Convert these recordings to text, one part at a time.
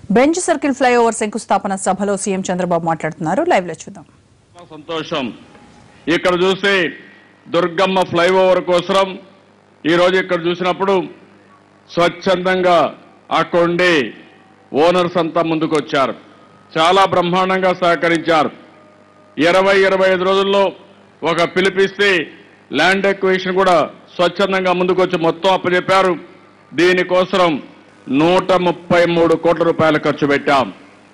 Bench circle flyover శంకుస్థాపన సభలో CM Chandrababu మాట్లాడుతున్నారు లైవ్ లో చూద్దాం చాలా సంతోషం ఇక్కడ చూస్తే దుర్గమ్మ ఫ్లైఓవర్ కోసం ఈరోజు ఇక్కడ చూసినప్పుడు స్వచ్ఛందంగా అక్కడుండి ఓనర్స్ అంతా ముందుకు వచ్చారు చాలా బ్రహ్మాండంగా సహకరించారు ఇరవై ఇరవై ఐదు రోజుల్లో ఒక పిలిపిస్తే ల్యాండ్ ఎక్వేషన్ కూడా స్వచ్ఛందంగా ముందుకు వచ్చి మొత్తం అప్పచెప్పారు దీనికోసం నూట ముప్పై మూడు కోట్ల రూపాయలు ఖర్చు పెట్టాం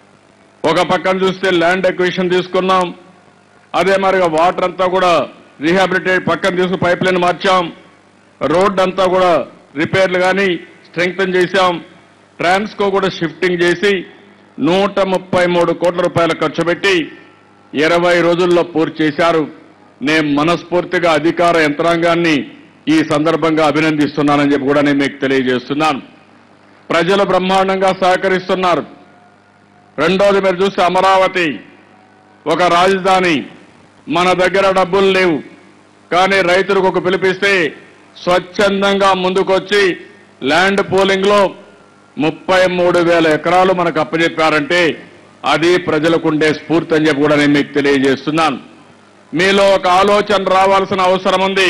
ఒక పక్కన చూస్తే ల్యాండ్ ఎక్విషన్ తీసుకున్నాం అదే మరిగా వాటర్ అంతా కూడా రీహాబిలిటేట్ పక్కన తీసుకుని పైప్ లైన్ మార్చాం రోడ్ అంతా కూడా రిపేర్లు కానీ స్ట్రెంగ్తన్ చేశాం ట్రాన్స్కో కూడా షిఫ్టింగ్ చేసి నూట ముప్పై మూడు కోట్ల రూపాయలు ఖర్చు పెట్టి ఇరవై రోజుల్లో పూర్తి చేశారు నేను మనస్ఫూర్తిగా అధికార యంత్రాంగాన్ని ఈ సందర్భంగా అభినందిస్తున్నానని చెప్పి కూడా నేను మీకు తెలియజేస్తున్నాను ప్రజలు బ్రహ్మాండంగా సహకరిస్తున్నారు రెండోది మీరు చూస్తే అమరావతి ఒక రాజధాని మన దగ్గర డబ్బులు లేవు కానీ రైతులకు ఒక పిలిపిస్తే స్వచ్ఛందంగా ముందుకొచ్చి ల్యాండ్ పూలింగ్ లో ముప్పై మూడు వేల ఎకరాలు మనకు అప్పచెప్పారంటే అది ప్రజలకు ఉండే స్ఫూర్తి అని చెప్పి కూడా నేను మీకు తెలియజేస్తున్నాను మీలో ఒక ఆలోచన రావాల్సిన అవసరం ఉంది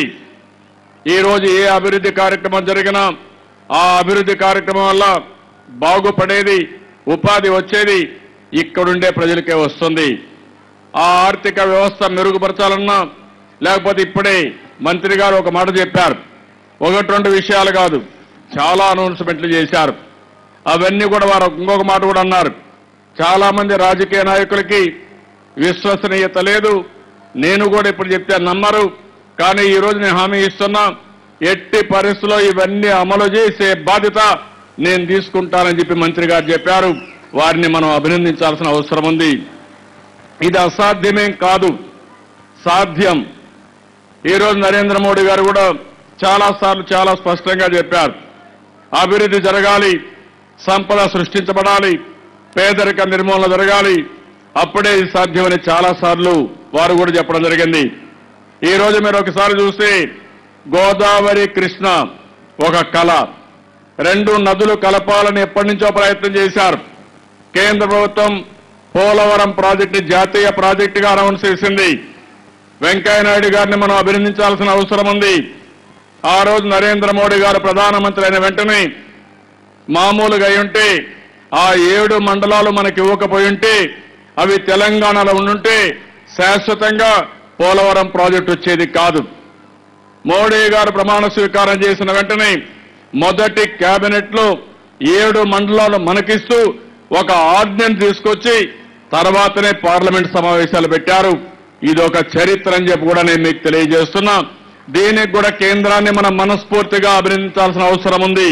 ఈ రోజు ఏ అభివృద్ధి కార్యక్రమం జరిగినా ఆ అభివృద్ధి కార్యక్రమం వల్ల బాగుపడేది ఉపాధి వచ్చేది ఇక్కడుండే ప్రజలకే వస్తుంది ఆ ఆర్థిక వ్యవస్థ మెరుగుపరచాలన్నా లేకపోతే ఇప్పుడే మంత్రి గారు ఒక మాట చెప్పారు ఒకటి రెండు విషయాలు కాదు చాలా అనౌన్స్మెంట్లు చేశారు అవన్నీ కూడా వారు ఇంకొక మాట కూడా అన్నారు చాలా మంది రాజకీయ నాయకులకి విశ్వసనీయత లేదు నేను కూడా ఇప్పుడు చెప్తే నమ్మరు కానీ ఈ రోజు నేను హామీ ఇస్తున్నా ఎట్టి పరిస్థితుల్లో ఇవన్నీ అమలు చేసే బాధ్యత నేను తీసుకుంటానని చెప్పి మంత్రి గారు చెప్పారు వారిని మనం అభినందించాల్సిన అవసరం ఉంది ఇది అసాధ్యమేం కాదు సాధ్యం ఈ రోజు నరేంద్ర మోడీ గారు కూడా చాలా సార్లు చాలా స్పష్టంగా చెప్పారు అభివృద్ధి జరగాలి సంపద సృష్టించబడాలి పేదరిక నిర్మూలన జరగాలి అప్పుడే ఇది సాధ్యమని చాలా సార్లు వారు కూడా చెప్పడం జరిగింది ఈ రోజు మీరు ఒకసారి చూస్తే గోదావరి కృష్ణ ఒక కళ రెండు నదులు కలపాలని ఎప్పటి నుంచో ప్రయత్నం చేశారు కేంద్ర ప్రభుత్వం పోలవరం ప్రాజెక్టు జాతీయ ప్రాజెక్టుగా అనౌన్స్ చేసింది వెంకయ్యనాయుడు గారిని మనం అభినందించాల్సిన అవసరం ఉంది ఆ రోజు నరేంద్ర మోడీ గారు ప్రధానమంత్రి అయిన వెంటనే మామూలుగా అయి ఉంటే ఆ ఏడు మండలాలు మనకి ఇవ్వకపోయి ఉంటే అవి తెలంగాణలో ఉండుంటే శాశ్వతంగా పోలవరం ప్రాజెక్టు వచ్చేది కాదు మోడీ గారు ప్రమాణ స్వీకారం చేసిన వెంటనే మొదటి కేబినెట్ లో ఏడు మండలాలు మనకిస్తూ ఒక ఆర్డినెన్స్ తీసుకొచ్చి తర్వాతనే పార్లమెంట్ సమావేశాలు పెట్టారు ఇది ఒక చరిత్ర అని చెప్పి కూడా నేను మీకు తెలియజేస్తున్నా దీనికి కూడా కేంద్రాన్ని మనం మనస్ఫూర్తిగా అభినందించాల్సిన అవసరం ఉంది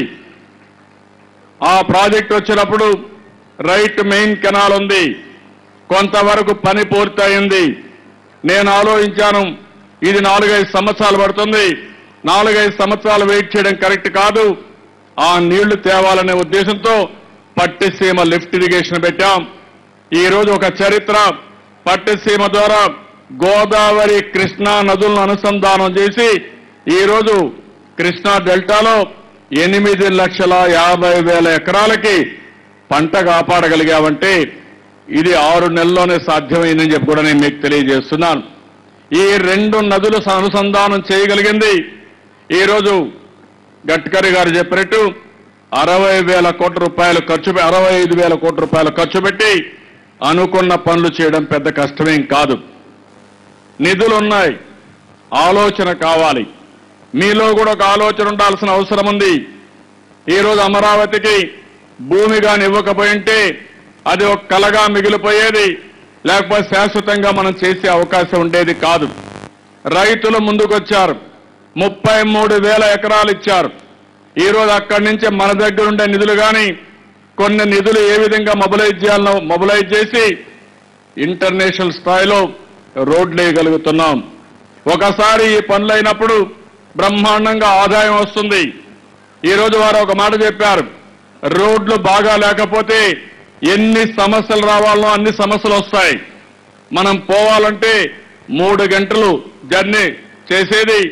ఆ ప్రాజెక్ట్ వచ్చినప్పుడు రైట్ మెయిన్ కెనాల్ ఉంది కొంతవరకు పని పూర్తయింది నేను ఆలోచించాను ఇది నాలుగైదు సంవత్సరాలు పడుతుంది నాలుగైదు సంవత్సరాలు వెయిట్ చేయడం కరెక్ట్ కాదు ఆ నీళ్లు తేవాలనే ఉద్దేశంతో పట్టిసీమ లిఫ్ట్ ఇరిగేషన్ పెట్టాం ఈ రోజు ఒక చరిత్ర పట్టిసీమ ద్వారా గోదావరి కృష్ణా నదులను అనుసంధానం చేసి ఈ రోజు కృష్ణా డెల్టాలో ఎనిమిది లక్షల యాభై వేల ఎకరాలకి పంట కాపాడగలిగామంటే ఇది ఆరు నెలల్లోనే సాధ్యమైందని చెప్పి కూడా నేను మీకు తెలియజేస్తున్నాను ఈ రెండు నదులు అనుసంధానం చేయగలిగింది ఈ రోజు గడ్కరీ గారు చెప్పినట్టు అరవై వేల కోట్ల రూపాయలు ఖర్చు పె- అరవై ఐదు వేల కోట్ల రూపాయలు ఖర్చు పెట్టి అనుకున్న పనులు చేయడం పెద్ద కష్టమేం కాదు నిధులు ఉన్నాయి ఆలోచన కావాలి మీలో కూడా ఒక ఆలోచన ఉండాల్సిన అవసరం ఉంది ఈ రోజు అమరావతికి భూమి గాని ఇవ్వకపోయి ఉంటే అది ఒక కలగా మిగిలిపోయేది లేకపోతే శాశ్వతంగా మనం చేసే అవకాశం ఉండేది కాదు రైతులు ముందుకొచ్చారు ముప్పై మూడు వేల ఎకరాలు ఇచ్చారు ఈ రోజు అక్కడి నుంచి మన దగ్గర ఉండే నిధులు కానీ కొన్ని నిధులు ఏ విధంగా మొబిలైజ్ చేయాలనో మొబిలైజ్ చేసి ఇంటర్నేషనల్ స్థాయిలో రోడ్లు వేయగలుగుతున్నాం ఒకసారి ఈ పనులు అయినప్పుడు బ్రహ్మాండంగా ఆదాయం వస్తుంది ఈ రోజు వారు ఒక మాట చెప్పారు రోడ్లు బాగా లేకపోతే ఎన్ని సమస్యలు రావాలనో అన్ని సమస్యలు వస్తాయి మనం పోవాలంటే మూడు గంటలు జర్నీ చేసేది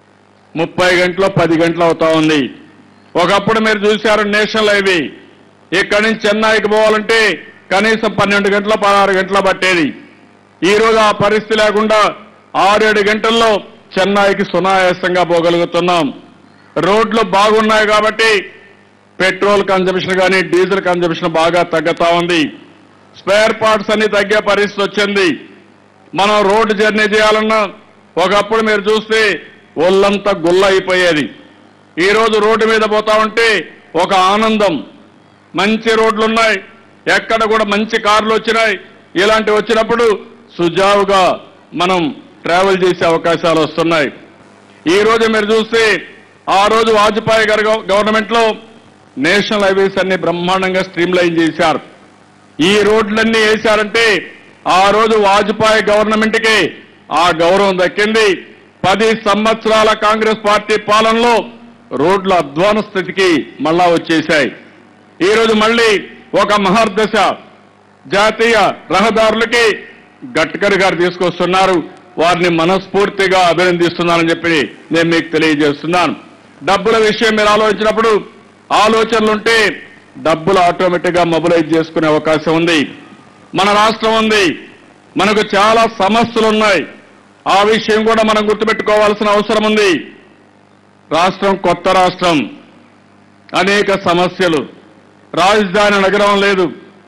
ముప్పై గంటలు పది గంటలు అవుతా ఉంది ఒకప్పుడు మీరు చూశారు నేషనల్ హైవే ఇక్కడి నుంచి చెన్నైకి పోవాలంటే కనీసం పన్నెండు గంటల పదహారు గంటల పట్టేది ఈ రోజు ఆ పరిస్థితి లేకుండా ఆరేడు గంటల్లో చెన్నైకి సునాయాసంగా పోగలుగుతున్నాం రోడ్లు బాగున్నాయి కాబట్టి పెట్రోల్ కన్జంప్షన్ కానీ డీజిల్ కన్జంప్షన్ బాగా తగ్గుతా ఉంది స్పేర్ పార్ట్స్ అన్ని తగ్గే పరిస్థితి వచ్చింది మనం రోడ్డు జర్నీ చేయాలన్నా ఒకప్పుడు మీరు చూస్తే ఒళ్ళంతా గుల్ల అయిపోయేది ఈ రోజు రోడ్డు మీద పోతా ఉంటే ఒక ఆనందం మంచి రోడ్లు ఉన్నాయి ఎక్కడ కూడా మంచి కార్లు వచ్చినాయి ఇలాంటివి వచ్చినప్పుడు సుజావుగా మనం ట్రావెల్ చేసే అవకాశాలు వస్తున్నాయి ఈ రోజు మీరు చూస్తే ఆ రోజు వాజ్పేయి గారి గవ- గవర్నమెంట్ లో నేషనల్ హైవేస్ అన్ని బ్రహ్మాండంగా స్ట్రీమ్ లైన్ చేశారు ఈ రోడ్లన్నీ వేశారంటే ఆ రోజు వాజ్పేయి గవర్నమెంట్ కి ఆ గౌరవం దక్కింది పది సంవత్సరాల కాంగ్రెస్ పార్టీ పాలనలో రోడ్ల అధ్వాన స్థితికి మళ్ళా వచ్చేశాయి ఈ రోజు మళ్ళీ ఒక మహర్దశ జాతీయ రహదారులకి గడ్కరీ గారు తీసుకొస్తున్నారు వారిని మనస్ఫూర్తిగా అభినందిస్తున్నానని చెప్పి నేను మీకు తెలియజేస్తున్నాను డబ్బుల విషయం మీరు ఆలోచించినప్పుడు ఆలోచనలుంటే డబ్బులు ఆటోమేటిక్ గా మొబిలైజ్ చేసుకునే అవకాశం ఉంది మన రాష్ట్రం ఉంది మనకు చాలా సమస్యలు ఉన్నాయి ఆ విషయం కూడా మనం గుర్తుపెట్టుకోవాల్సిన అవసరం ఉంది రాష్ట్రం కొత్త రాష్ట్రం అనేక సమస్యలు రాజధాని నగరం లేదు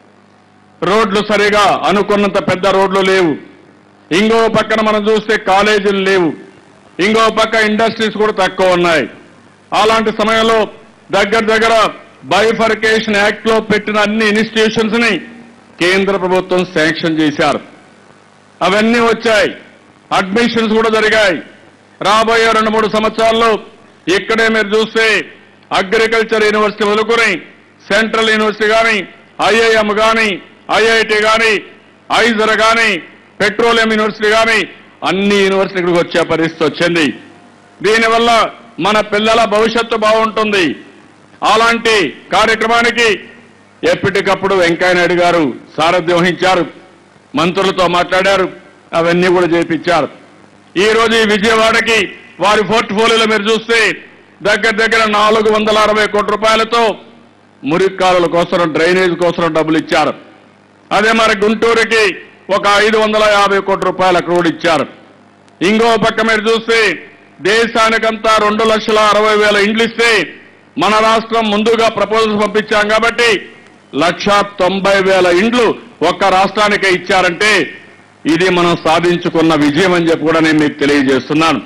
రోడ్లు సరిగా అనుకున్నంత పెద్ద రోడ్లు లేవు ఇంకో పక్కన మనం చూస్తే కాలేజీలు లేవు ఇంకో పక్క ఇండస్ట్రీస్ కూడా తక్కువ ఉన్నాయి అలాంటి సమయంలో దగ్గర దగ్గర బైఫర్కేషన్ యాక్ట్ లో పెట్టిన అన్ని ఇన్స్టిట్యూషన్స్ ని కేంద్ర ప్రభుత్వం శాంక్షన్ చేశారు అవన్నీ వచ్చాయి అడ్మిషన్స్ కూడా జరిగాయి రాబోయే రెండు మూడు సంవత్సరాల్లో ఇక్కడే మీరు చూస్తే అగ్రికల్చర్ యూనివర్సిటీ మొదలుకొని సెంట్రల్ యూనివర్సిటీ కానీ ఐఐఎం కానీ ఐఐటి కానీ ఐజర్ కానీ పెట్రోలియం యూనివర్సిటీ కానీ అన్ని యూనివర్సిటీలకు వచ్చే పరిస్థితి వచ్చింది దీనివల్ల మన పిల్లల భవిష్యత్తు బాగుంటుంది అలాంటి కార్యక్రమానికి ఎప్పటికప్పుడు వెంకయ్య నాయుడు గారు సారథ్యం వహించారు మంత్రులతో మాట్లాడారు అవన్నీ కూడా చేపించారు ఈ రోజు ఈ విజయవాడకి వారి పోర్ట్ఫోలియోలో మీరు చూస్తే దగ్గర దగ్గర నాలుగు వందల అరవై కోట్ల రూపాయలతో మురిక్కాలుల కోసం డ్రైనేజ్ కోసం డబ్బులు ఇచ్చారు అదే మరి గుంటూరుకి ఒక ఐదు వందల యాభై కోట్ల రూపాయలు అక్కడ కూడా ఇచ్చారు ఇంకో పక్క మీరు చూస్తే దేశానికంతా రెండు లక్షల అరవై వేల ఇండ్లు ఇస్తే మన రాష్ట్రం ముందుగా ప్రపోజల్స్ పంపించాం కాబట్టి లక్ష తొంభై వేల ఇండ్లు ఒక్క రాష్ట్రానికే ఇచ్చారంటే ఇది మనం సాధించుకున్న విజయం అని చెప్పి కూడా నేను మీకు తెలియజేస్తున్నాను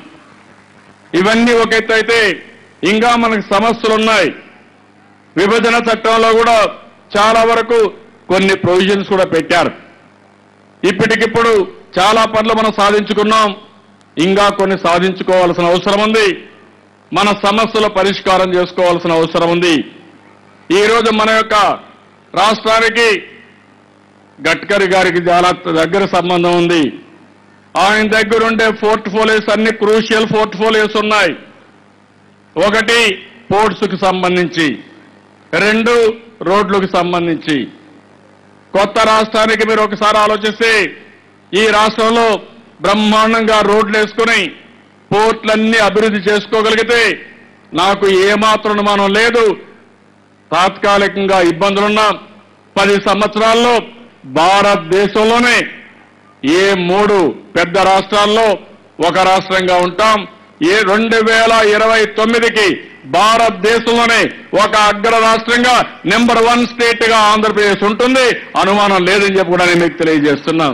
ఇవన్నీ ఒక ఎత్తు అయితే ఇంకా మనకు సమస్యలు ఉన్నాయి విభజన చట్టంలో కూడా చాలా వరకు కొన్ని ప్రొవిజన్స్ కూడా పెట్టారు ఇప్పటికిప్పుడు చాలా పనులు మనం సాధించుకున్నాం ఇంకా కొన్ని సాధించుకోవాల్సిన అవసరం ఉంది మన సమస్యలు పరిష్కారం చేసుకోవాల్సిన అవసరం ఉంది ఈ రోజు మన యొక్క రాష్ట్రానికి గడ్కరీ గారికి చాలా దగ్గర సంబంధం ఉంది ఆయన దగ్గర ఉండే పోర్ట్ఫోలియోస్ అన్ని క్రూషియల్ పోర్ట్ఫోలియోస్ ఉన్నాయి ఒకటి పోర్ట్స్ కు సంబంధించి రెండు రోడ్లకు సంబంధించి కొత్త రాష్ట్రానికి మీరు ఒకసారి ఆలోచిస్తే ఈ రాష్ట్రంలో బ్రహ్మాండంగా రోడ్లు వేసుకుని పోర్ట్లన్నీ అభివృద్ధి చేసుకోగలిగితే నాకు ఏమాత్రం అనుమానం లేదు తాత్కాలికంగా ఇబ్బందులున్నా పది సంవత్సరాల్లో భారతదేశంలోనే ఏ మూడు పెద్ద రాష్ట్రాల్లో ఒక రాష్ట్రంగా ఉంటాం ఏ రెండు వేల ఇరవై తొమ్మిదికి భారతదేశంలోనే ఒక అగ్ర రాష్ట్రంగా నెంబర్ వన్ స్టేట్ గా ఆంధ్రప్రదేశ్ ఉంటుంది అనుమానం లేదని చెప్పి కూడా నేను మీకు తెలియజేస్తున్నాను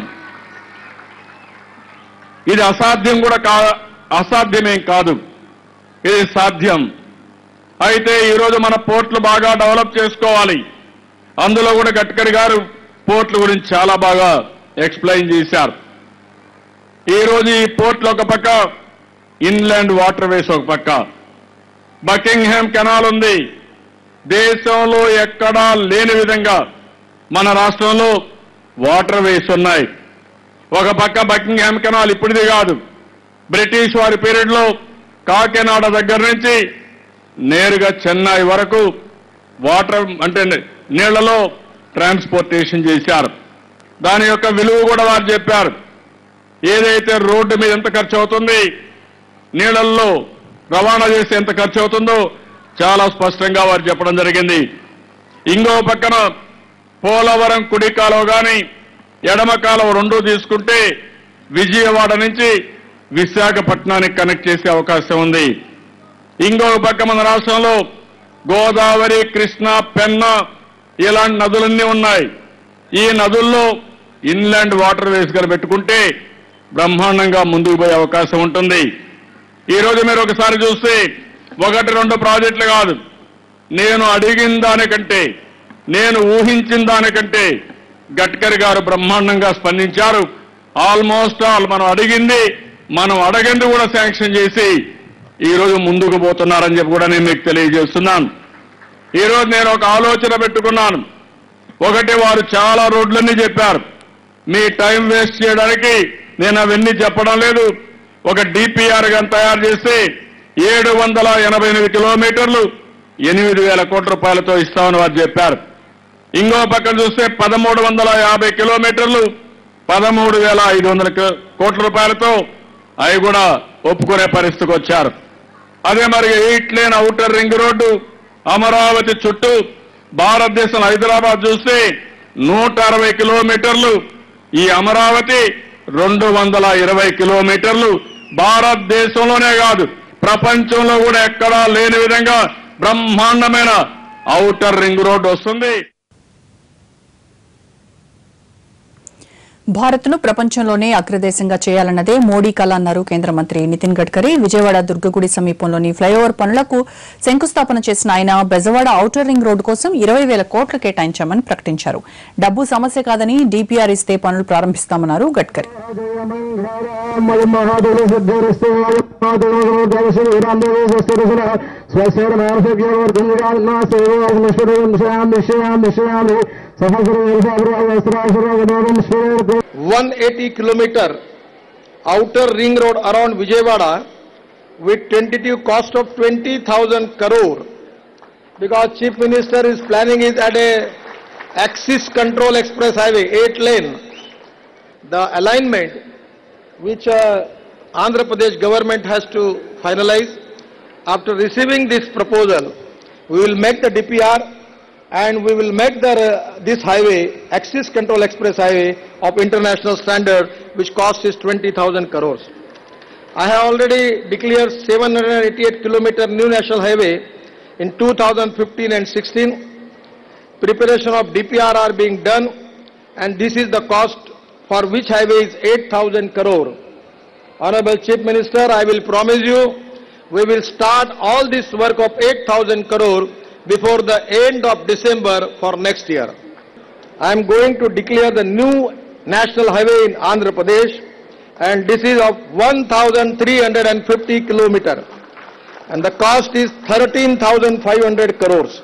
ఇది అసాధ్యం కూడా కా అసాధ్యమేం కాదు ఇది సాధ్యం అయితే ఈరోజు మన పోర్ట్లు బాగా డెవలప్ చేసుకోవాలి అందులో కూడా గడ్కరీ గారు పోర్ట్ల గురించి చాలా బాగా ఎక్స్ప్లెయిన్ చేశారు ఈ రోజు ఈ పోర్ట్లు ఒక పక్క ఇన్లాండ్ వాటర్ వేస్ ఒక పక్క బకింగ్హామ్ కెనాల్ ఉంది దేశంలో ఎక్కడా లేని విధంగా మన రాష్ట్రంలో వాటర్ వేస్ ఉన్నాయి ఒక పక్క బకింగ్హామ్ కెనాల్ ఇప్పుడుది కాదు బ్రిటిష్ వారి పీరియడ్ లో కాకినాడ దగ్గర నుంచి నేరుగా చెన్నై వరకు వాటర్ అంటే నీళ్లలో ట్రాన్స్పోర్టేషన్ చేశారు దాని యొక్క విలువ కూడా వారు చెప్పారు ఏదైతే రోడ్డు మీద ఎంత ఖర్చు అవుతుంది నీళ్లలో రవాణా చేస్తే ఎంత ఖర్చు అవుతుందో చాలా స్పష్టంగా వారు చెప్పడం జరిగింది ఇంకో పక్కన పోలవరం కుడి కాలువ గాని ఎడమ కాలువ రెండు తీసుకుంటే విజయవాడ నుంచి విశాఖపట్నానికి కనెక్ట్ చేసే అవకాశం ఉంది ఇంకొక పక్క మన రాష్ట్రంలో గోదావరి కృష్ణ పెన్న ఇలాంటి నదులన్నీ ఉన్నాయి ఈ నదుల్లో ఇన్లాండ్ వాటర్ వేస్ గారు పెట్టుకుంటే బ్రహ్మాండంగా ముందుకు పోయే అవకాశం ఉంటుంది ఈ రోజు మీరు ఒకసారి చూస్తే ఒకటి రెండు ప్రాజెక్టులు కాదు నేను అడిగిన దానికంటే నేను ఊహించిన దానికంటే గడ్కరీ గారు బ్రహ్మాండంగా స్పందించారు ఆల్మోస్ట్ ఆల్ మనం అడిగింది మనం అడగింది కూడా శాంక్షన్ చేసి ఈ రోజు ముందుకు పోతున్నారని చెప్పి కూడా నేను మీకు తెలియజేస్తున్నాను ఈ రోజు నేను ఒక ఆలోచన పెట్టుకున్నాను ఒకటి వారు చాలా రోడ్లన్నీ చెప్పారు మీ టైం వేస్ట్ చేయడానికి నేను అవన్నీ చెప్పడం లేదు ఒక డిపిఆర్ గా తయారు చేసి ఏడు వందల ఎనభై ఎనిమిది కిలోమీటర్లు ఎనిమిది వేల కోట్ల రూపాయలతో ఇస్తామని వారు చెప్పారు ఇంకో పక్కన చూస్తే పదమూడు వందల యాభై కిలోమీటర్లు పదమూడు వేల ఐదు వందల కి- కోట్ల రూపాయలతో అవి కూడా ఒప్పుకునే పరిస్థితికి వచ్చారు అదే మరి eight lane outer ring road Amaravati చుట్టూ భారతదేశం హైదరాబాద్ చూస్తే నూట అరవై కిలోమీటర్లు ఈ అమరావతి రెండు వందల ఇరవై కిలోమీటర్లు భారతదేశంలోనే కాదు ప్రపంచంలో కూడా ఎక్కడా లేని విధంగా బ్రహ్మాండమైన అవుటర్ రింగ్ రోడ్డు వస్తుంది భారత్ను ప్రపంచంలోనే అగ్రదేశంగా చేయాలన్నదే మోడీ కళ అన్నారు కేంద్ర మంత్రి నితిన్ గడ్కరీ విజయవాడ దుర్గగుడి సమీపంలోని ఫ్లైఓవర్ పనులకు శంకుస్థాపన చేసిన ఆయన బెజవాడ ఔటర్ రింగ్ రోడ్డు కోసం ఇరవై వేల కోట్లు కేటాయించామని ప్రకటించారు డబ్బు సమస్య కాదని డీపీఆర్ ఇస్తే పనులు ప్రారంభిస్తామన్నారు Gadkari స్వస్తిరమాసవ్యవర్ధన్ 180 kilometer outer ring road around Vijayawada with tentative cost of 20,000 crore because Chief Minister is planning it at a axis control express highway, 8 lane. The alignment which uh, Andhra Pradesh government has to finalize. After receiving this proposal, we will make the DPR and we will make the, uh, this highway, Axis Control Express Highway of international standard, which cost is 20,000 crores. I have already declared 788 kilometer new national highway in 2015 and 16. Preparation of DPR are being done and this is the cost for which highway is 8,000 crore. Honorable Chief Minister, I will promise you, we will start all this work of 8,000 crore before the end of December for next year. I am going to declare the new national highway in Andhra Pradesh and this is of 1,350 kilometer and the cost is 13,500 crores.